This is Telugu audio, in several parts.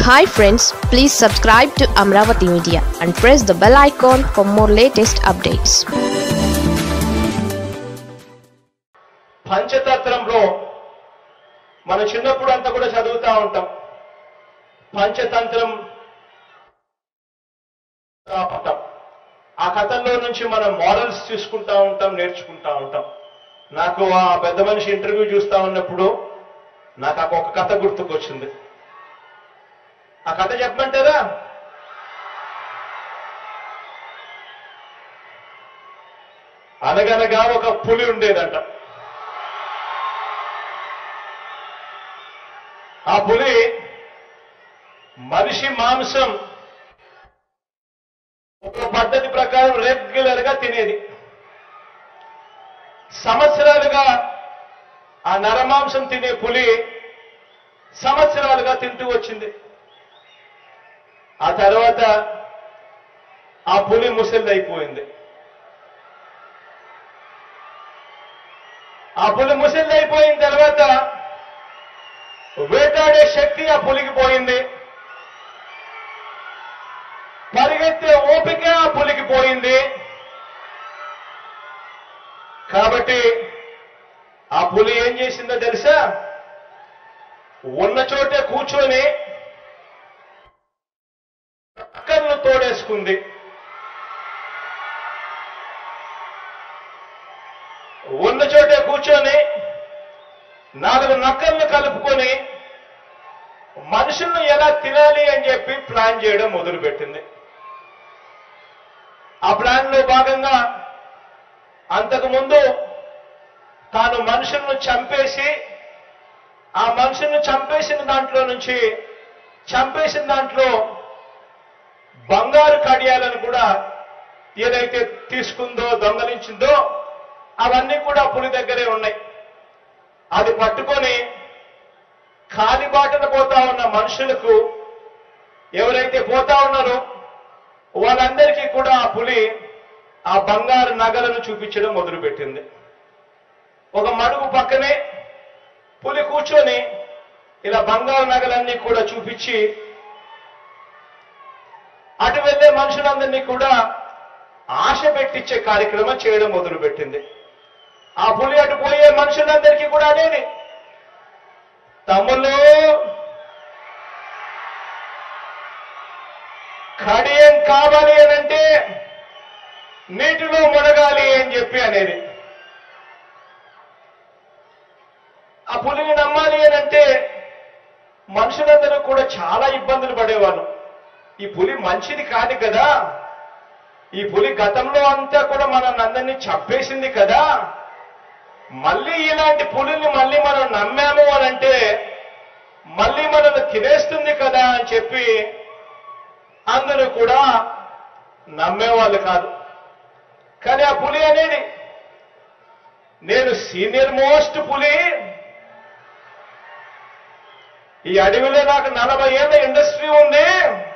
hi friends please subscribe to Amaravati media and press the bell icon for more latest updates పంచతంత్రంలో మన చిన్నప్పుడు అంతా కూడా చదువుతా ఉంటాం పంచతంత్రం ఉంటాం ఆ కథల్లో నుంచి మనం మోరల్స్ తీసుకుంటా ఉంటాం నేర్చుకుంటా ఉంటాం నాకు ఆ పెద్ద మనిషి ఇంటర్వ్యూ చూస్తా ఉన్నప్పుడు నాకు ఆ ఒక కథ గుర్తుకొచ్చింది ఆ కథ చెప్పమంటారా అనగనగా ఒక పులి ఉండేదంట ఆ పులి మనిషి మాంసం ఒక పద్ధతి ప్రకారం రెగ్యులర్ గా తినేది సంవత్సరాలుగా ఆ నరమాంసం తినే పులి సంవత్సరాలుగా తింటూ వచ్చింది ఆ తర్వాత ఆ పులి ముసలిదైపోయింది ఆ పులి ముసలిదైపోయిన తర్వాత వేటాడే శక్తి ఆ పులికి పోయింది పరిగెత్తే ఓపిక ఆ పులికి పోయింది కాబట్టి ఆ పులి ఏం చేసిందో తెలుసా ఉన్న చోటే కూర్చొని నక్కలను తోడేసుకుంది ఉన్న చోటే కూర్చొని నాలుగు నక్కలను కలుపుకొని మనుషులను ఎలా తినాలి అని చెప్పి ప్లాన్ చేయడం మొదలుపెట్టింది ఆ ప్లాన్ లో భాగంగా అంతకు ముందు తాను మనుషులను చంపేసి ఆ మనుషులను చంపేసిన దాంట్లో నుంచి చంపేసిన దాంట్లో బంగారు కడియాలను కూడా ఏదైతే తీసుకుందో దొంగలించిందో అవన్నీ కూడా పులి దగ్గరే ఉన్నాయి అది పట్టుకొని కాలిబాటన పోతా ఉన్న మనుషులకు ఎవరైతే పోతా ఉన్నారో వాళ్ళందరికీ కూడా ఆ పులి ఆ బంగారు నగలను చూపించడం మొదలుపెట్టింది ఒక మడుగు పక్కనే పులి కూర్చొని ఇలా బంగారు నగలన్నీ కూడా చూపించి అటు వెళ్లే మనుషులందరినీ కూడా ఆశ పెట్టించే కార్యక్రమం చేయడం మొదలుపెట్టింది ఆ పులి అటు పోయే మనుషులందరికీ కూడా అనేది తమ్ముళ్ళు కడియం కావాలి అని అంటే నీటిలో మునగాలి అని చెప్పి అనేది ఆ పులిని నమ్మాలి అని అంటే మనుషులందరూ కూడా చాలా ఇబ్బందులు పడేవాళ్ళు ఈ పులి మంచిది కాదు కదా ఈ పులి గతంలో అంతా కూడా మనల్ని అందరినీ చంపేసింది కదా మళ్ళీ ఇలాంటి పులిని మళ్ళీ మనం నమ్మాము అని అంటే మళ్ళీ మనల్ని తినేస్తుంది కదా అని చెప్పి అందరూ కూడా నమ్మేవాళ్ళు కాదు కానీ ఆ పులి అనేది నేను సీనియర్ మోస్ట్ పులి ఈ అడవిలో నాకు నలభై ఏళ్ళ ఇండస్ట్రీ ఉంది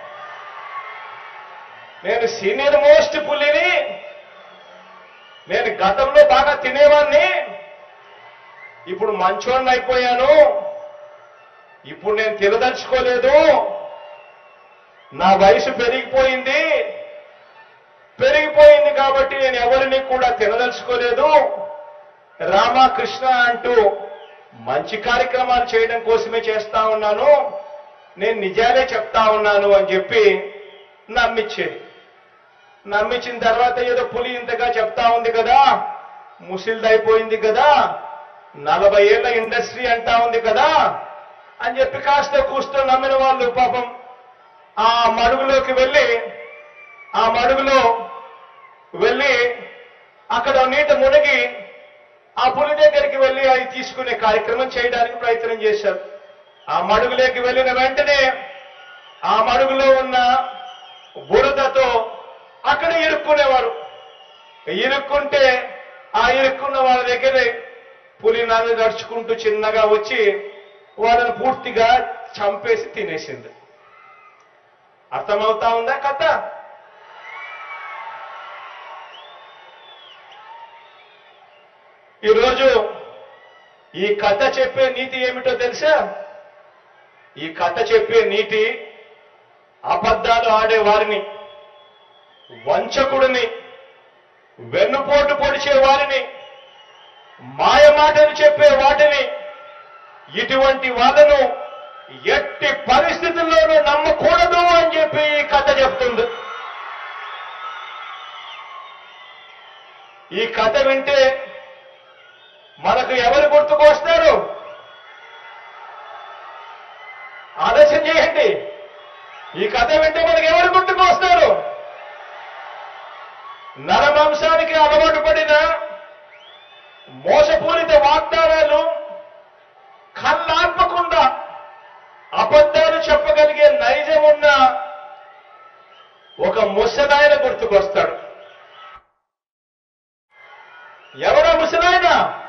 నేను సీనియర్ మోస్ట్ పులిని నేను గతంలో బాగా తినేవాడిని ఇప్పుడు మంచోడిని అయిపోయాను ఇప్పుడు నేను తినదలుచుకోలేదు నా వయసు పెరిగిపోయింది పెరిగిపోయింది కాబట్టి నేను ఎవరిని కూడా తినదలుచుకోలేదు రామకృష్ణ అంటూ మంచి కార్యక్రమాలు చేయడం కోసమే చేస్తా ఉన్నాను నేను నిజాలే చెప్తా ఉన్నాను అని చెప్పి నమ్మించేది నమ్మించిన తర్వాత ఏదో పులి ఇంతగా చెప్తా ఉంది కదా ముసిల్దైపోయింది కదా నలభై ఏళ్ల ఇండస్ట్రీ అంటా ఉంది కదా అని చెప్పి కాస్త కూస్తూ నమ్మిన వాళ్ళు పాపం ఆ మడుగులోకి వెళ్ళి ఆ మడుగులో వెళ్ళి అక్కడ నీట మునిగి ఆ పులి దగ్గరికి వెళ్ళి అవి తీసుకునే కార్యక్రమం చేయడానికి ప్రయత్నం చేశారు ఆ మడుగులోకి వెళ్ళిన వెంటనే ఆ మడుగులో ఉన్న బురదతో అక్కడ ఇరుక్కునేవారు ఇరుక్కుంటే ఆ ఇరుక్కున్న వాళ్ళ దగ్గరే పులి నన్ను నడుచుకుంటూ చిన్నగా వచ్చి వాళ్ళని పూర్తిగా చంపేసి తినేసింది అర్థమవుతా ఉందా కథ ఈరోజు ఈ కథ చెప్పే నీతి ఏమిటో తెలుసా ఈ కథ చెప్పే నీతి అబద్ధాలు ఆడే వారిని వంచకుడిని వెన్నుపోటు పొడిచే వారిని మాయమాటలు చెప్పే వాటిని ఇటువంటి వాళ్ళను ఎట్టి పరిస్థితుల్లోనూ నమ్మకూడదు అని చెప్పి ఈ కథ చెప్తుంది ఈ కథ వింటే మనకు ఎవరు గుర్తుకొస్తారు ఆలోచన చేయండి ఈ కథ వింటే మనకు ఎవరు గుర్తుకొస్తారు నరమాంసానికి అలవాటు పడిన మోసపూరిత వాగ్దానాలు కళ్ళార్పకుండా అబద్ధాలు చెప్పగలిగే నైజం ఉన్న ఒక ముసలాయన గుర్తుకొస్తాడు ఎవరో ముసలాయన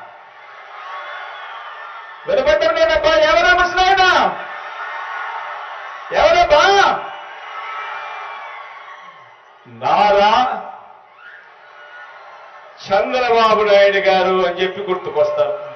వినబడ్డం లేదబ్బా ఎవరో ముసలాయన ఎవరబ్బా నారా చంద్రబాబు నాయుడు గారు అని చెప్పి గుర్తుకొస్తారు